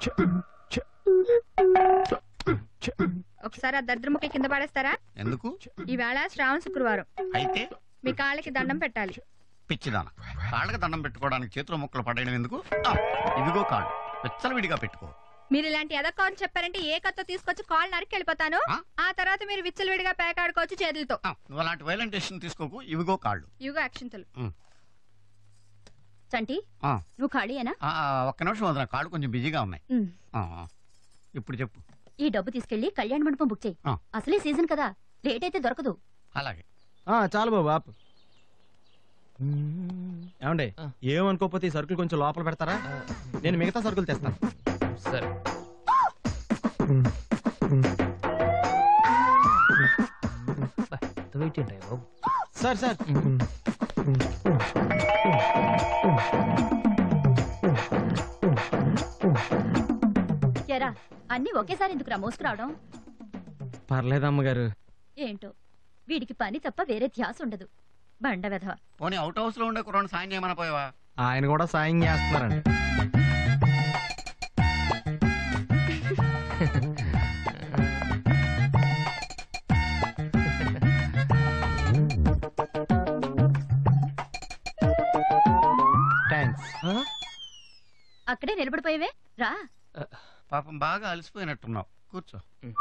ఒకసారి ఆ దరిద్రముఖి కింద పడేస్తారా ఎందుకు ఈవేళ శ్రావణ శుక్రవారం అయితే మీ కాళ్ళకి దండం పెట్టాలి పిచ్చిదాన కాళ్ళకి దండం పెట్టుకోవడానికి చేతుల ముక్కలు పడేయడం ఎందుకు ఆ, ఇదిగో కాళ్ళు విచ్చలవిడిగా పెట్టుకో మీరు ఇలాంటి ఎదక్కని చెప్పారంటే ఏ కత్తో తీసుకొచ్చి కాళ్ళు నరికి వెళ్ళిపోతాను ఆ? ఆ తర్వాత మీరు విచ్చలవిడిగా పేకాడుకోవచ్చు చేతులతో ఆ, నువ్వు అలాంటి వైలెంట్ డెసిషన్ తీసుకోకు ఇవిగో కాళ్ళు ఇవిగో అక్షింతలు చంటి ఆ, నువ్వు ఖాళీయేనా ఆ, ఒక్క నిమిషం వదిన కాళ్ళు కొంచెం బిజీగా ఉన్నాయి ఉమ్. ఆ, ఆ. ఇప్పుడు చెప్పు ఈ డబ్బు తీసుకెళ్లి కళ్యాణ మండపం బుక్ చేయి ఆ. అసలే సీజన్ కదా లేట్ అయితే దొరకదు అలాగే ఆ, చాలు బాబు ఆపు ఏమండి ఏమనుకోకపోతే ఈ సరుకులు కొంచెం లోపల పెడతారా నేను మిగతా సరుకులు తెస్తాను సరే వెయిట్ ఏంటి బాబు సార్ సార్ ఎరా అన్ని ఒకేసారి ఎందుకురా మోసుకురావడం పర్లేదు అమ్మగారు ఏంటో వీడికి పని తప్ప వేరే ధ్యాస ఉండదు బండ వెధవ పోనీ అవుట్ హౌస్ లో ఉండే కుర్రాడు సాయం చేయమని పోయావా ఆయన కూడా సాయం చేస్తున్నారండి థ్యాంక్స్ అక్కడే నిలబడిపోయేవే రా పాపం బాగా అలసిపోయినట్టున్నావు కూర్చో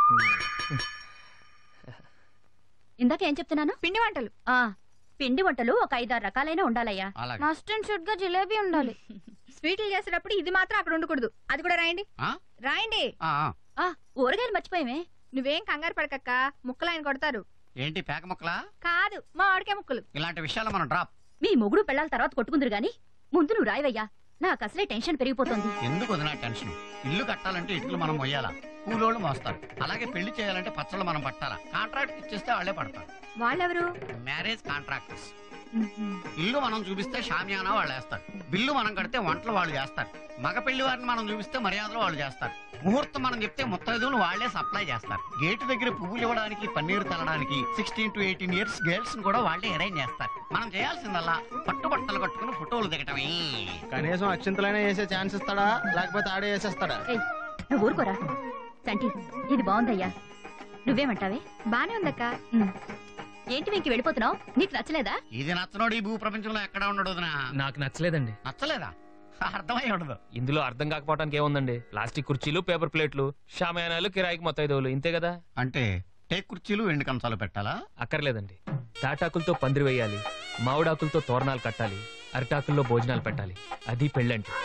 ఇందాక ఏం చెప్తున్నాను పిండి వంటలు ఆ పిండి వంటలు ఒక ఐదారు రకాలైన ఉండాలయ్యా అలాగే మస్ట్ అండ్ షుడ్ గా జిలేబీ ఉండాలి స్వీట్లు చేసేటప్పుడు ఇది మాత్రం అక్కడ ఉండకూడదు అది కూడా రాయండి ఆ? రాయండి ఆ, ఆ. ఆ ఊరగాయలు మర్చిపోయేవే నువ్వేం కంగారు పడకక్క ముక్కలు ఆయన కొడతారు ఏంటి పేక ముక్కలా కాదు మా ఆడికే ముక్కలు ఇలాంటి విషయాలు మనం డ్రాప్ మీ మొగుడు పెళ్ళాల తర్వాత కొట్టుకుందరు గాని ముందు నువ్వు రాయవయ్యా నాకు అసలే టెన్షన్ పెరిగిపోతుంది ఎందుకు వదినా టెన్షన్ ఇల్లు కట్టాలంటే ఇటుకలు మనం మొయ్యాలా కూలోళ్ళు మోస్తారు అలాగే పెళ్లి చేయాలంటే పచ్చళ్ళు మనం పట్టాలా కాంట్రాక్ట్ ఇచ్చేస్తే వాళ్ళే పడతారు వాళ్ళెవరు మ్యారేజ్ కాంట్రాక్టర్స్ ఇల్లు మనం చూపిస్తే షామియానా వాళ్ళు వేస్తారు బిల్లు మనం కడితే వంటలు వాళ్ళు చేస్తారు మగ పెళ్లి వారిని మనం చూపిస్తే మర్యాదలు వాళ్ళు చేస్తారు ముహూర్తం మనం చెప్తే ముత్తైదువులు వాళ్ళే సప్లై చేస్తారు గేటు దగ్గర పువ్వులు ఇవ్వడానికి పన్నీరు తల్లడానికి sixteen to eighteen years girls కూడా వాళ్ళే అరేంజ్ చేస్తారు మనం చేయాల్సిందల్లా పట్టుబట్టలు కట్టుకుని ఫోటోలు దిగటమే కనీసం అక్షింతలైనా వేసే ఛాన్స్ ఇస్తాడా లేకపోతే ఆడే వేసేస్తాడా ఏయ్ నువ్వు ఊరుకోరా చంటి ఇది బాగుందయ్యా నువ్వేమంటావే బానే ఉందక్క ఉమ్. ఏంటి వెంకి వెళ్ళిపోతున్నావు నీకు నచ్చలేదా ఇది నచ్చనోడు ఈ భూ ప్రపంచంలో ఎక్కడ ఉండడు వదినా. నాకు నచ్చలేదండి నచ్చలేదా అర్థమై ఉండదు ఇందులో అర్థం కాకపోవడానికి ఏముందండి ప్లాస్టిక్ కుర్చీలు పేపర్ ప్లేట్లు షామయానాలు కిరాయికి మొత్తం ఐదు ఇంతే కదా అంటే టేక్ కుర్చీలు ఎండు కంచాలు పెట్టాలా అక్కర్లేదండి తాటాకులతో పందిరి వేయాలి మామిడాకులతో తోరణాలు కట్టాలి అరిటాకుల్లో భోజనాలు పెట్టాలి అది పెళ్ళంటే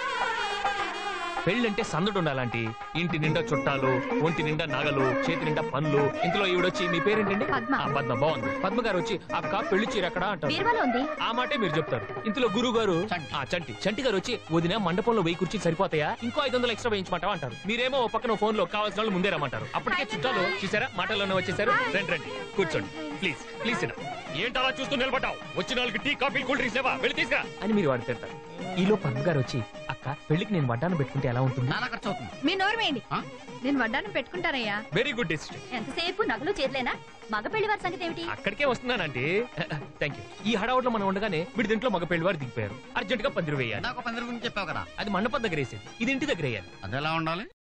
పెళ్ళంటే సందడు ఉండాలంటి ఇంటి నిండా చుట్టాలు ఒంటి నిండా నగలు చేతి నిండా పనులు ఇందులో ఈవిడొచ్చి మీ పేరేంటండి పద్మ. ఆ, పద్మ బాగుంది పద్మ గారు వచ్చి అక్క పెళ్లి చీర ఎక్కడ అంటారు బీర్వాలో ఉంది ఆ మాటే మీరు చెప్తారు ఇందులో గురువు గారు చంటి. ఆ చంటి చంటి గారు వచ్చి వదిన మండపంలో వెయ్యి కుర్చీలు సరిపోతాయా ఇంకో ఐదు వందలు ఎక్స్ట్రా వేయించమంటావా అంటారు మీరేమో ఓ పక్కన ఫోన్ లో కావాల్సిన వాళ్ళు ముందే రమ్మంటారు అప్పటికే చుట్టాలు చూసారా మాటల్లోనే వచ్చేసారు రండి రండి కూర్చోండి ప్లీజ్ ప్లీజ్ సినా ఏంటి అలా చూస్తూ నిలబడ్డావు వచ్చిన వాళ్ళకి టీ కాఫీ కూల్ డ్రింక్స్ లేవా వెళ్ళి తీసుకురా అని మీరు వాడు తిడతారు ఈలో పద్మ గారు వచ్చి అక్క పెళ్లికి నేను వడ్డాను పెట్టుకుంటే ఎలా ఉంటుంది చాలా ఖర్చు అవుతుంది మీ నోరు వేయండి ఆ? నేను వడ్డానం పెట్టుకుంటానయ్యా వెరీ గుడ్ డెసిషన్ ఎంతసేపు నగలు చేతులేనా మగ పెళ్లి వారి సంగతి ఏమిటి అక్కడికే వస్తున్నానంటే థ్యాంక్ యూ ఈ హడావుట్లో మనం ఉండగానే వీడి దీంట్లో మగ పెళ్లి వారు దిగిపోయారు అర్జెంట్ గా పందిరి వేయాలి ఇందాక పందిరి గురించి చెప్పావు కదా అది మండపం దగ్గర వేసేది ఇది ఇంటి దగ్గర వేయాలి అది ఎలా ఉండాలి